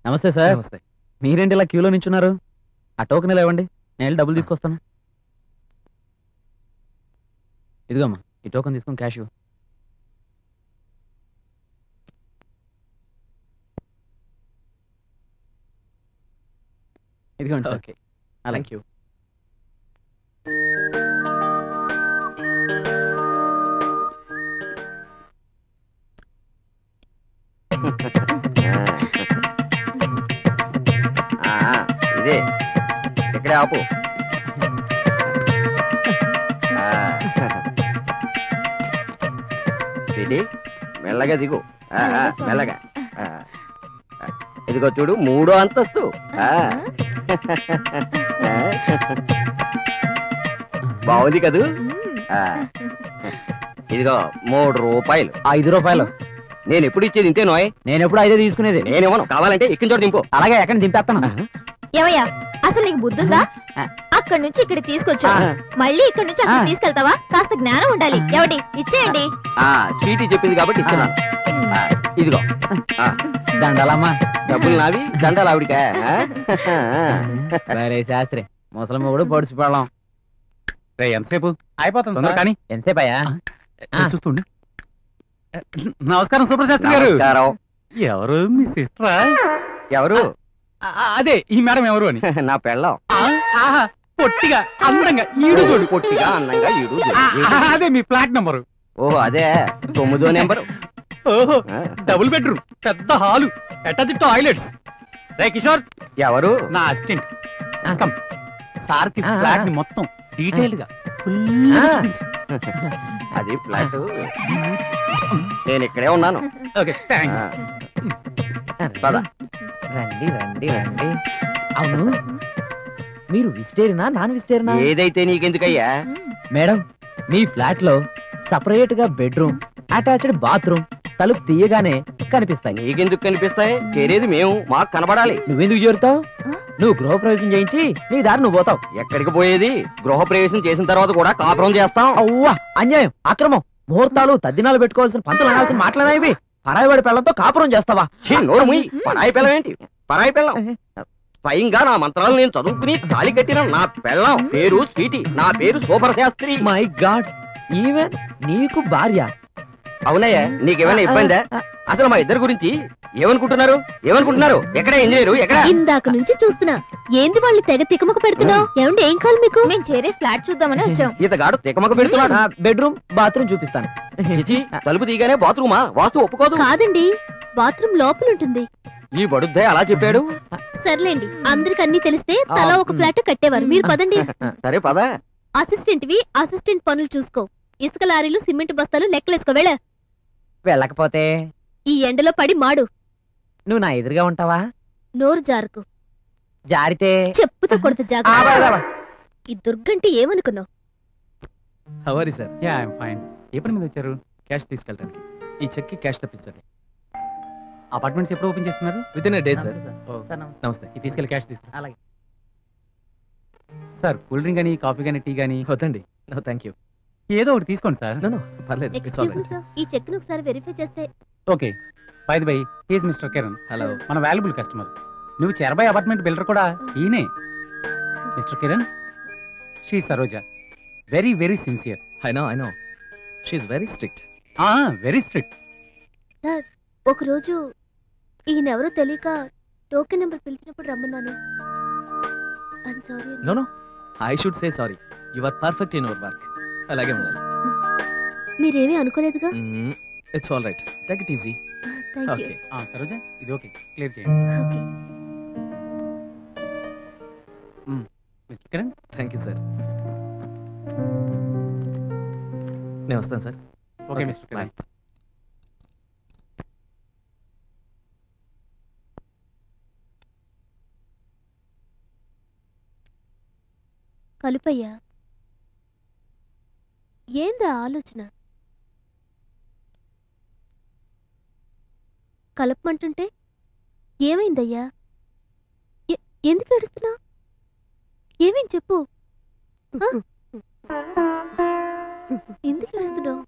నమస్తే సార్ నమస్తే మీరేంటి ఇలా క్యూలో నించున్నారు ఆ టోకెన్ ఇలా ఇవ్వండి నేను వెళ్ళి డబ్బులు తీసుకొస్తాను ఇదిగోమ్మా ఈ టోకెన్ తీసుకొని క్యాష్ ఇవ్వు ఇదిగోండి సార్ ఓకే అలాగే థ్యాంక్ యూ ఆ, ఇదే ఇక్కడే ఆపు ఆ. ఇది మెల్లగా దిగు ఆ, ఆ, మెల్లగా ఆ. ఇదిగో చూడు మూడో అంతస్తు ఆ. బాగుంది కదూ ఆ. ఇదిగో మూడు రూపాయలు ఐదు రూపాయలు నేను ఎప్పుడు ఇచ్చేది ఇంతే నోయ్ నేను ఎప్పుడు ఐదే తీసుకునేది నేనేమో కావాలంటే ఎక్కిన చోట దింపు అలాగే ఎక్కడ దింపేస్తాను ఏమయ్యా అసలు నీకు బుద్ధుందా అక్కడి నుంచి ఇక్కడ తీసుకొచ్చా మళ్ళీ ఇక్కడ నుంచి అక్కడ ఆ. తీసుకెళ్తావా కాస్త జ్ఞానం ఉండాలి ఎవడి ఇచ్చేయండి ఆ స్వీటీ చెప్పింది కాబట్టి ఇస్తున్నాను ఆ, ఇదిగో దండాలమ్మా డబ్బులు నావి దండాలు ఆవిడికా ఆ? వేరే శాస్త్రి ముసలి మొగుడు పొడిచి పెళ్ళం రే ఎంతసేపు అయిపోతుంది తొందర కానీ ఎంతసేపు అయ్యా ఆ. చూస్తుండు నమస్కారం సుప్రశాస్త్రి గారు నమస్కారం ఎవరు మీ సిస్టరా ఎవరు అదే ఈ మేడం ఎవరు అని నా పెళ్ళం ఆ, ఆహా, పొట్టిగా అందంగా ఈడు చూడు పొట్టిగా అందంగా ఈడు ఆ, ఆ, అదే మీ ఫ్లాట్ నంబరు ఓహో అదే తొమ్మిదో నెంబరు ఓహో ఆ, డబుల్ బెడ్రూమ్ పెద్ద హాలు అటాచ్ టాయిలెట్స్ రే కిషోర్ ఎవరు నా అసిస్టెంట్ ఆ. కమ్ సార్ కి ఆ, ఆ. ఫ్లాట్ ని మొత్తం డీటెయిల్ గా ఫుల్ ఆ. అది ఫ్లాట్ నేను ఇక్కడే ఉన్నాను ఓకే థ్యాంక్స్ ఆ, పద రండి రండి రండి అవును మీరు వెజిటేరియనా నాన్ వెజిటేరియనా ఏదైతే నీకెందుకయ్యా మేడం మీ ఫ్లాట్ లో సపరేట్ గా బెడ్రూమ్ అటాచ్డ్ బాత్రూమ్ తలుపు తీయగానే కనిపిస్తాయి నీకెందుకు కనిపిస్తాయి చేరేది మేము మాకు కనబడాలి నువ్వెందుకు చేరుతావు నువ్వు గృహప్రవేశం చేయించి నీ దారి నువ్వు పోతావు ఎక్కడికి పోయేది గృహ ప్రవేశం చేసిన తర్వాత కూడా కాపురం చేస్తాం అవ్వా అన్యాయం అక్రమం ముహూర్తాలు తద్దినాలు పెట్టుకోవాల్సిన పంతులు అనాల్సిన మాట్లాడినా ఇవి పరాయివాడి పెళ్ళంతో కాపురం చేస్తావా ఛీ, నోరు ముయ్ పరాయి పిల్లం ఏంటి పరాయి పిల్లం స్వయంగా నా మంత్రాలు నేను చదువుకుని తాలి కట్టిన నా పెళ్ళం పేరు స్వీటీ నా పేరు super Shastri my god even నీకు భార్య అవునయ్యా నీకేమైనా ఇబ్బందా అసలు మా ఇద్దరి గురించి ఏమనుకుంటున్నారు ఏమనుకుంటున్నారు ఎక్కడ ఇంజనీరు ఎక్కడ ఇందాక నుంచి చూస్తున్నా ఏంది వాళ్ళు తెగ తికమక పెడుతున్నావు ఏమండి ఏం కావాలి మీకు మేము చేరే ఫ్లాట్ చూద్దామని వచ్చాం ఈతగాడు తికమక పెడుతున్నాడు నా బెడ్రూమ్ బాత్రూమ్ చూపిస్తాను చిచి తలుపు తీగానే బాత్రూమా వాస్తు ఒప్పుకోదు కాదండి బాత్రూమ్ లోపల ఉంటుంది ఈ బడుద్దే అలా చెప్పాడు సర్లేండి అందరికి అన్ని తెలిస్తే తలా ఒక ఫ్లాట్ కట్టేవారు మీరు పదండి సరే పద అసిస్టెంట్ వి అసిస్టెంట్ పనులు చూసుకో ఇసుక లారీలు సిమెంట్ బస్తాలు లెక్కలేసుకో వెళ్ళ వెళ్ళకపోతే ఈ ఎండలో పడి మాడు నువ్వు నా ఎదురుగా ఉంటావా నోరు జారుకు జారితే చెప్పుతో కొడత ఆ, జాగ్రత్త బా, బా, బా. ఈ దుర్గంటి ఏమనుకున్నావు హవరి సార్ యా ఐఎమ్ ఫైన్ ఏ పని మీద వచ్చారు క్యాష్ తీసుకెళ్ళడానికి ఈ చెక్ కి క్యాష్ తప్పించండి అపార్ట్మెంట్స్ ఎప్పుడు ఓపెన్ చేస్తున్నారు విత్ ఇన్ డే సార్ ఓ, సార్, నమస్తే. నమస్తే ఇది తీసుకెళ్ళి క్యాష్ తీసుకు అలాగే సార్ కూల్ డ్రింక్ కానీ కాఫీ కానీ టీ కానీ వద్దండి నో థ్యాంక్ యూ ఏదో ఒకటి తీసుకోండి సార్ నో నో పర్లేదు it's all excuse me sir ఈ చెక్ ను ఒకసారి వెరిఫై చేస్తే okay bye by he's mister Kiran hello మన వాల్యుబుల్ కస్టమర్ నువ్వు చెరబాయ్ అపార్ట్మెంట్ బిల్డర్ కూడా ఈయనే mister Kiran she Saroja very very sincere I know I know she's very strict very strict ఒక రోజు ఈయనెవరో తెలియక టోకెన్ నెంబర్ పిలిచినప్పుడు రమ్మన్నాను I'm sorry no no I should say sorry you are perfect in your work అలాగే ఉండాలి మీరేమీ అనుకోలేదుగా it's all right take it easy thank you okay Saroja ఇది ఓకే క్లియర్ చేయండి okay mister Kiran thank you sir నేను వస్తాను సార్ ఓకే మిస్టర్ కిరణ్ కలుపయ్యా ఏందా ఆలోచన కలపమంటుంటే ఏమైందయ్యా ఎ- ఎందుకు ఏడుస్తున్నావు ఏమేం చెప్పు ఆ? ఎందుకు ఏడుస్తున్నావు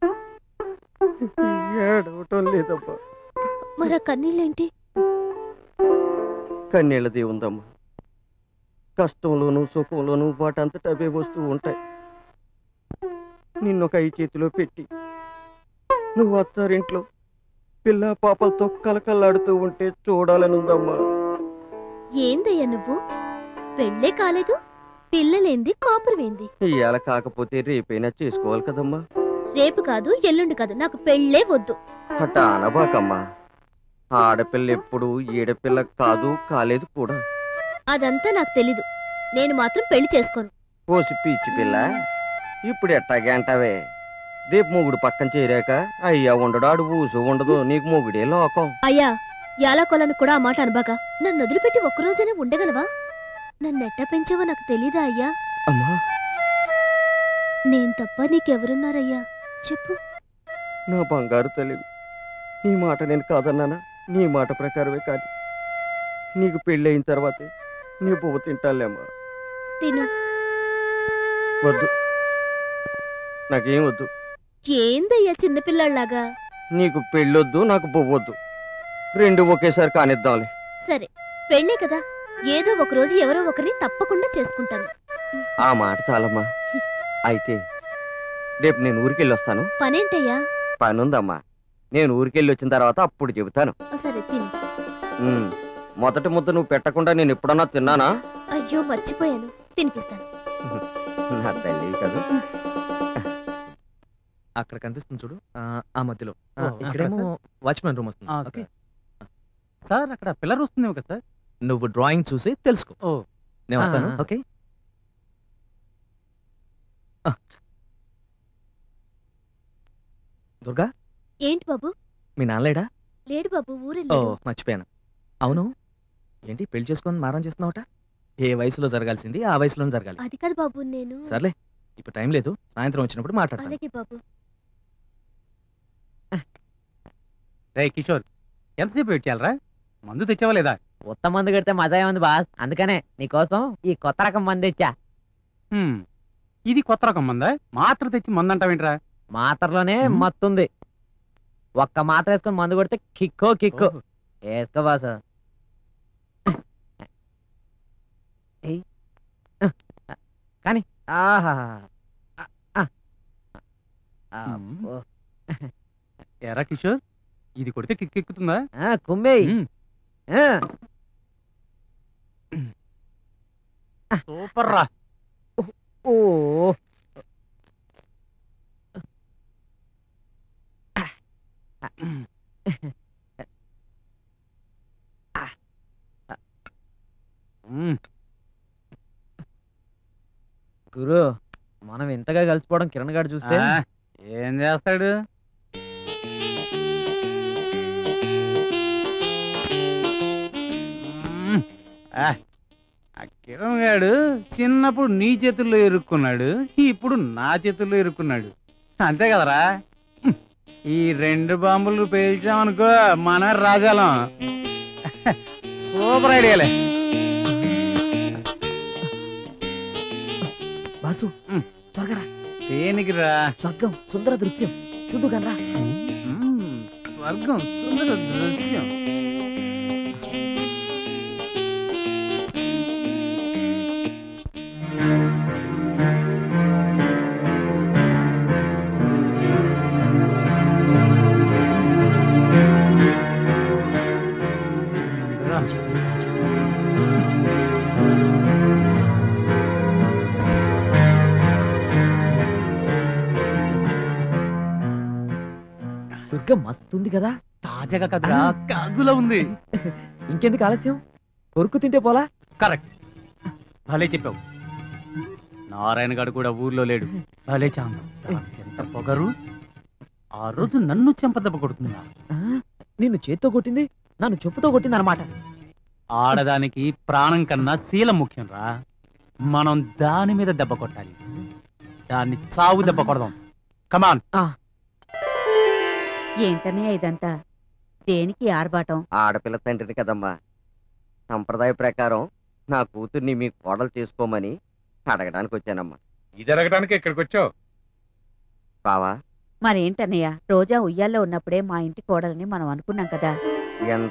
ఏడవటం లేదబ్బా మరి ఆ కన్నీళ్ళేంటి కన్నీళ్ళది ఉందమ్మా కష్టంలోనూ సుఖంలోనూ వాటంతట అవే వస్తూ ఉంటాయి నిన్నొక ఈ చేతిలో పెట్టి నువ్వు అత్తారింట్లో పిల్ల పాపలతో కలకల్లాడుతూ ఉంటే చూడాలనుందమ్మా ఏందయ్యా నువ్వు పెళ్ళే కాలేదు పిల్లలేంది కాపురమేంది ఇవాళ కాకపోతే రేపైనా చేసుకోవాలి కదమ్మా రేపు కాదు ఎల్లుండి కాదు నాకు పెళ్ళే వద్దు అట్ట అనబాకమ్మా ఆడపిల్ల ఎప్పుడు ఈడపిల్ల కాదు కాలేదు కూడా అదంతా నాకు తెలీదు నేను మాత్రం పెళ్లి చేసుకోను ఓసి పీచి పిల్ల ఇప్పుడు ఎట్టాగే అంటావే రేపు మొగుడు పక్కన చేరాక అయ్యా ఉండడు ఆడు ఊసు ఉండదు నీకు మొగుడే లోకం అయ్యా యాలకొలను కూడా ఆ మాట అనబాక నన్ను వదిలిపెట్టి ఒక్కరోజైనా ఉండగలవా నన్ను ఎట్ట పెంచావో నాకు తెలీదా అయ్యా అమ్మా నేను తప్ప నీకెవరున్నారయ్యా చెప్పు నా బంగారు తల్లివి నీ మాట నేను కాదన్నానా నీ మాట ప్రకారమే కాదు నీకు పెళ్ళి అయిన తర్వాతే నీ పువ్వు తింటాలేమ్మా తిను వద్దు నాకేం వద్దు ఏందయ్యా చిన్నపిల్లాళ్లాగా నీకు పెళ్ళొద్దు నాకు పువ్వొద్దు రెండు ఒకేసారి కానిద్దాంలే సరే పెళ్ళే కదా ఏదో ఒక రోజు ఎవరో ఒకరిని తప్పకుండా చేసుకుంటాను ఆ మాట చాలమ్మా అయితే రేపు నేను ఊరికెళ్ళి వస్తాను పనేంటయ్యా పని ఉందమ్మా నేను ఊరికెళ్ళి వచ్చిన తర్వాత అప్పుడు చెబుతాను ఆ, సరే తిను ఉమ్, మొదటి ముద్ద నువ్వు పెట్టకుండా నేను ఎప్పుడన్నా తిన్నానా అయ్యో మర్చిపోయాను తినిపిస్తాను నా తల్లి కదా అక్కడ కనిపిస్తుంది చూడు ఆ, ఆ మధ్యలో ఆ, ఓ, ఇక్కడేమో వాచ్మెన్ రూమ్ వస్తుంది ఆ, ఓకే సార్. సార్ అక్కడ పిల్లర్ వస్తుందేమో కదా సార్ నువ్వు డ్రాయింగ్ చూసి తెలుసుకో ఓ నేను వస్తాను ఆ. ఓకే ఆ. దుర్గా ఏంటి బాబు మీ నాన్నలేడా లేడు బాబు ఓ ఊరెళ్ళాడు మర్చిపోయాను అవును ఏంటి పెళ్లి చేసుకొని మారం చేస్తున్నావుట ఏ వయసులో జరగాల్సింది ఆ వయసులోనే జరగాలి అది కాదు బాబు నేను సర్లే ఇప్పుడు టైం లేదు సాయంత్రం వచ్చినప్పుడు మాట్లాడతాను అలాగే బాబు రే కిషోర్ ఎంతసేపు వెయిట్ చేయాలరా మందు తెచ్చావా లేదా కొత్త మందు కడితే మజా ఏముంది బాస్ అందుకనే నీకోసం ఈ కొత్త రకం మందు తెచ్చా హ్మ్. ఇది కొత్త రకం మందా మాత్ర తెచ్చి మందు అంటావేంట్రా మాత్రలోనే హ్మ్. మత్తుంది ఒక్క మాత్ర వేసుకొని మందు కొడితే కిక్కో కిక్కో ఓహో. వేసుకో బాస్ ఏయ్. కానీ ఆహా ఆ, ఆ. అబ్బో. ఎరా కిషోర్ ఇది కొడితే కిక్ ఎక్కుతుందా ఆ, కుమ్మేయ్ హ్మ్. ఆ, సూపర్ రా ఓ హ్మ్. గురు మనం ఇంతగా కలిసిపోవడం కిరణ్ గారు చూస్తే ఆ, ఏం చేస్తాడు మ్మ్. ఆ, ఆ కిరణ్ గాడు చిన్నప్పుడు నీ చేతుల్లో ఇరుక్కున్నాడు ఇప్పుడు నా చేతుల్లో ఇరుక్కున్నాడు అంతే కదరా హ్మ్. ఈ రెండు బాంబులు పేల్చామనుకో మన రాజాలం సూపర్ ఐడియాలే బాసు ఉమ్. త్వరగా రా. దేనికిరా స్వర్గం సుందర దృశ్యం చూద్దుగానరా మ్మ్. స్వర్గం సుందర దృశ్యం రా. దుర్గ మస్తుంది కదా తాజాగా కదరా కాజులా ఉంది ఇంకెందుకు ఆలస్యం కొరుకు తింటే పోలా కరెక్ట్ భలే చెప్పావు నారాయణ గారు కూడా ఊర్లో లేడు భలే ఛాన్స్ ఎంత పొగరు ఆ రోజు నన్ను చెంపదెబ్బ కొడుతుందా ఆ, నిన్ను చేత్తో కొట్టింది నన్ను చెప్పుతో కొట్టింది అనమాట ఆడదానికి ప్రాణం కన్నా శీలం ముఖ్యం రా మనం దాని మీద దెబ్బ కొట్టాలి దాన్ని చావు దెబ్బ కొడదాం కమాన్ ఏంటన్నయ్య ఇదంతా దేనికి ఆర్భాటం ఆడపిల్ల తండ్రిని కదమ్మా సంప్రదాయ ప్రకారం నా కూతుర్ని మీ కోడలు చేసుకోమని అడగడానికి వచ్చానమ్మా ఇది అడగడానికి ఎక్కడికి వచ్చావు బావా మరేంటన్నయ్య రోజా ఉయ్యాల్లో ఉన్నప్పుడే మా ఇంటి కోడలని మనం అనుకున్నాం కదా ఎంత